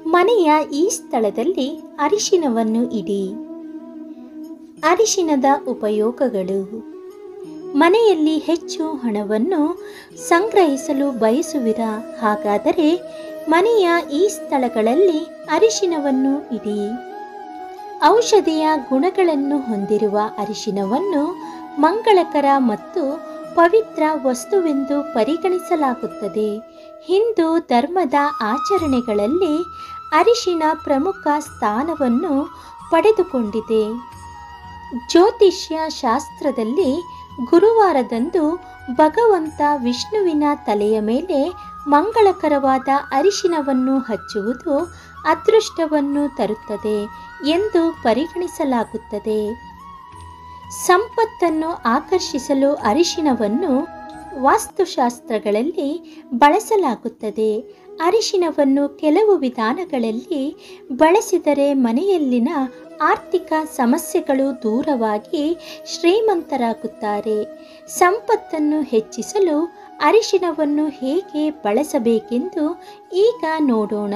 ಮನೆಯ ಈ ಸ್ಥಳದಲ್ಲಿ ಅರಿಶಿನವನ್ನು ಇಡಿ ಅರಿಶಿನದ ಉಪಯೋಗಗಳು ಮನೆಯಲ್ಲಿ ಹೆಚ್ಚು ಹಣವನ್ನು ಸಂಗ್ರಹಿಸಲು ಬಯಸುವಿರಾ ಹಾಗಾದರೆ ಮನೆಯ ಈ ಸ್ಥಳಗಳಲ್ಲಿ ಅರಿಶಿನವನ್ನು ಇಡಿ ಔಷಧಿಯ ಗುಣಗಳನ್ನು ಹೊಂದಿರುವ ಅರಿಶಿನವನ್ನು ಮಂಗಳಕರ ಮತ್ತು ಪವಿತ್ರ ವಸ್ತುವೆಂದು ಪರಿಗಣಿಸಲಾಗುತ್ತದೆ ಹಿಂದೂ ಧರ್ಮದ ಆಚರಣೆಗಳಲ್ಲಿ ಅರಿಶಿನ ಪ್ರಮುಖ ಸ್ಥಾನವನ್ನು ಪಡೆದುಕೊಂಡಿದೆ ಜ್ಯೋತಿಷ್ಯ ಶಾಸ್ತ್ರದಲ್ಲಿ ಗುರುವಾರದಂದು ಭಗವಂತ ವಿಷ್ಣುವಿನ ತಲೆಯ ಮೇಲೆ ಮಂಗಳಕರವಾದ ಅರಿಶಿನವನ್ನು ಹಚ್ಚುವುದು ಅದೃಷ್ಟವನ್ನು ತರುತ್ತದೆ ಎಂದು ಪರಿಗಣಿಸಲಾಗುತ್ತದೆ ಸಂಪತ್ತನ್ನು ಆಕರ್ಷಿಸಲು ಅರಿಶಿನವನ್ನು ವಾಸ್ತುಶಾಸ್ತ್ರಗಳಲ್ಲಿ ಬಳಸಲಾಗುತ್ತದೆ ಅರಿಶಿನವನ್ನು ಕೆಲವು ವಿಧಾನಗಳಲ್ಲಿ ಬಳಸಿದರೆ ಮನೆಯಲ್ಲಿನ ಆರ್ಥಿಕ ಸಮಸ್ಯೆಗಳು ದೂರವಾಗಿ ಶ್ರೀಮಂತರಾಗುತ್ತಾರೆ ಸಂಪತ್ತನ್ನು ಹೆಚ್ಚಿಸಲು ಅರಿಶಿನವನ್ನು ಹೇಗೆ ಬಳಸಬೇಕೆಂದು ಈಗ ನೋಡೋಣ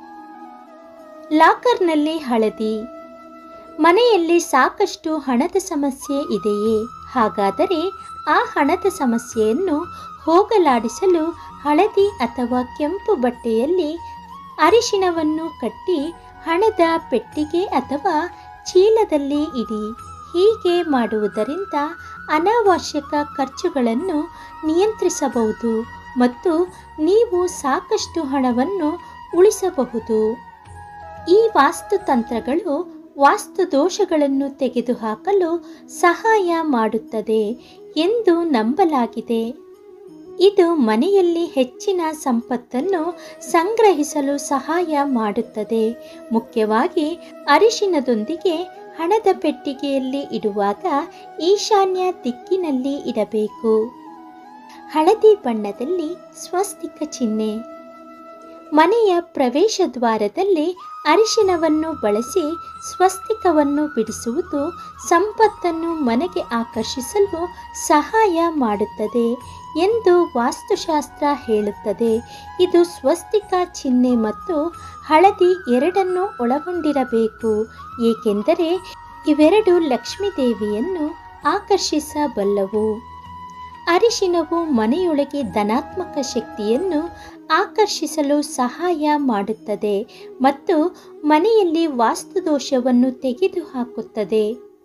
ಲಾಕರ್ನಲ್ಲಿ ಹಳದಿ ಮನೆಯಲ್ಲಿ ಸಾಕಷ್ಟು ಹಣದ ಸಮಸ್ಯೆ ಇದೆಯೇ ಹಾಗಾದರೆ ಆ ಹಣದ ಸಮಸ್ಯೆಯನ್ನು ಹೋಗಲಾಡಿಸಲು ಹಳದಿ ಅಥವಾ ಕೆಂಪು ಬಟ್ಟೆಯಲ್ಲಿ ಅರಿಶಿನವನ್ನು ಕಟ್ಟಿ ಹಣದ ಪೆಟ್ಟಿಗೆ ಅಥವಾ ಚೀಲದಲ್ಲಿ ಇಡಿ ಹೀಗೆ ಮಾಡುವುದರಿಂದ ಅನಾವಶ್ಯಕ ಖರ್ಚುಗಳನ್ನು ನಿಯಂತ್ರಿಸಬಹುದು ಮತ್ತು ನೀವು ಸಾಕಷ್ಟು ಹಣವನ್ನು ಉಳಿಸಬಹುದು ಈ ವಾಸ್ತುತಂತ್ರಗಳು ವಾಸ್ತು ದೋಷಗಳನ್ನು ತೆಗೆದುಹಾಕಲು ಸಹಾಯ ಮಾಡುತ್ತದೆ ಎಂದು ನಂಬಲಾಗಿದೆ ಇದು ಮನೆಯಲ್ಲಿ ಹೆಚ್ಚಿನ ಸಂಪತ್ತನ್ನು ಸಂಗ್ರಹಿಸಲು ಸಹಾಯ ಮಾಡುತ್ತದೆ ಮುಖ್ಯವಾಗಿ ಅರಿಶಿನದೊಂದಿಗೆ ಹಣದ ಪೆಟ್ಟಿಗೆಯಲ್ಲಿ ಇಡುವಾಗ ಈಶಾನ್ಯ ದಿಕ್ಕಿನಲ್ಲಿ ಇಡಬೇಕು ಹಳದಿ ಬಣ್ಣದಲ್ಲಿ ಸ್ವಸ್ತಿಕ ಚಿಹ್ನೆ ಮನೆಯ ಪ್ರವೇಶ ದ್ವಾರದಲ್ಲಿ ಅರಿಶಿನವನ್ನು ಬಳಸಿ ಸ್ವಸ್ತಿಕವನ್ನು ಬಿಡಿಸುವುದು ಸಂಪತ್ತನ್ನು ಮನೆಗೆ ಆಕರ್ಷಿಸಲು ಸಹಾಯ ಮಾಡುತ್ತದೆ ಎಂದು ವಾಸ್ತುಶಾಸ್ತ್ರ ಹೇಳುತ್ತದೆ ಇದು ಸ್ವಸ್ತಿಕ ಚಿಹ್ನೆ ಮತ್ತು ಹಳದಿ ಎರಡನ್ನೂ ಒಳಗೊಂಡಿರಬೇಕು ಏಕೆಂದರೆ ಇವೆರಡು ಲಕ್ಷ್ಮೀ ದೇವಿಯನ್ನು ಆಕರ್ಷಿಸಬಲ್ಲವು ಅರಿಶಿನವು ಮನೆಯೊಳಗೆ ಧನಾತ್ಮಕ ಶಕ್ತಿಯನ್ನು ಆಕರ್ಷಿಸಲು ಸಹಾಯ ಮಾಡುತ್ತದೆ ಮತ್ತು ಮನೆಯಲ್ಲಿ ವಾಸ್ತುದೋಷವನ್ನು ತೆಗೆದುಹಾಕುತ್ತದೆ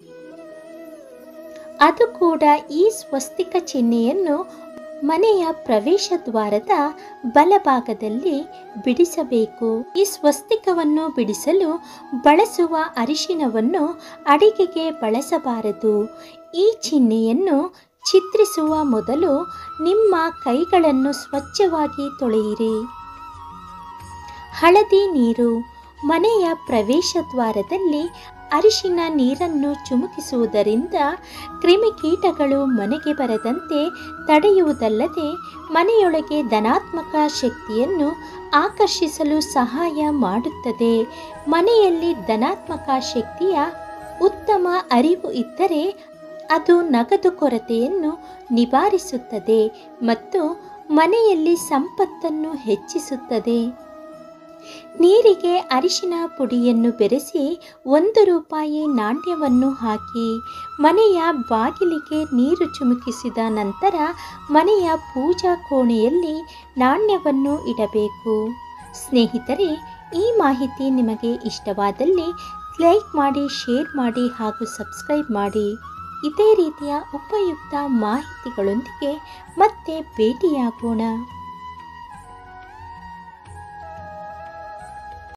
ಅದು ಕೂಡ ಈ ಸ್ವಸ್ತಿಕ ಚಿಹ್ನೆಯನ್ನು ಮನೆಯ ಪ್ರವೇಶ ದ್ವಾರದ ಬಲಭಾಗದಲ್ಲಿ ಬಿಡಿಸಬೇಕು ಈ ಸ್ವಸ್ತಿಕವನ್ನು ಬಿಡಿಸಲು ಬಳಸುವ ಅರಿಶಿನವನ್ನು ಅಡಿಗೆಗೆ ಬಳಸಬಾರದು ಈ ಚಿಹ್ನೆಯನ್ನು ಚಿತ್ರಿಸುವ ಮೊದಲು ನಿಮ್ಮ ಕೈಗಳನ್ನು ಸ್ವಚ್ಛವಾಗಿ ತೊಳೆಯಿರಿ ಹಳದಿ ನೀರು ಮನೆಯ ಪ್ರವೇಶ ದ್ವಾರದಲ್ಲಿ ಅರಿಶಿನ ನೀರನ್ನು ಚುಮುಕಿಸುವುದರಿಂದ ಕ್ರಿಮಿಕೀಟಗಳು ಮನೆಗೆ ಬರದಂತೆ ತಡೆಯುವುದಲ್ಲದೆ ಮನೆಯೊಳಗೆ ಧನಾತ್ಮಕ ಶಕ್ತಿಯನ್ನು ಆಕರ್ಷಿಸಲು ಸಹಾಯ ಮಾಡುತ್ತದೆ ಮನೆಯಲ್ಲಿ ಧನಾತ್ಮಕ ಶಕ್ತಿಯ ಉತ್ತಮ ಅರಿವು ಇದ್ದರೆ ಅದು ನಗದು ಕೊರತೆಯನ್ನು ನಿವಾರಿಸುತ್ತದೆ ಮತ್ತು ಮನೆಯಲ್ಲಿ ಸಂಪತ್ತನ್ನು ಹೆಚ್ಚಿಸುತ್ತದೆ ನೀರಿಗೆ ಅರಿಶಿನ ಪುಡಿಯನ್ನು ಬೆರೆಸಿ ಒಂದು ರೂಪಾಯಿ ನಾಣ್ಯವನ್ನು ಹಾಕಿ ಮನೆಯ ಬಾಗಿಲಿಗೆ ನೀರು ಚುಮುಕಿಸಿದ ನಂತರ ಮನೆಯ ಪೂಜಾ ಕೋಣೆಯಲ್ಲಿ ನಾಣ್ಯವನ್ನು ಇಡಬೇಕು ಸ್ನೇಹಿತರೆ ಈ ಮಾಹಿತಿ ನಿಮಗೆ ಇಷ್ಟವಾದಲ್ಲಿ ಲೈಕ್ ಮಾಡಿ ಶೇರ್ ಮಾಡಿ ಹಾಗೂ ಸಬ್ಸ್ಕ್ರೈಬ್ ಮಾಡಿ ಇದೇ ರೀತಿಯ ಉಪಯುಕ್ತ ಮಾಹಿತಿಗಳೊಂದಿಗೆ ಮತ್ತೆ ಭೇಟಿಯಾಗೋಣ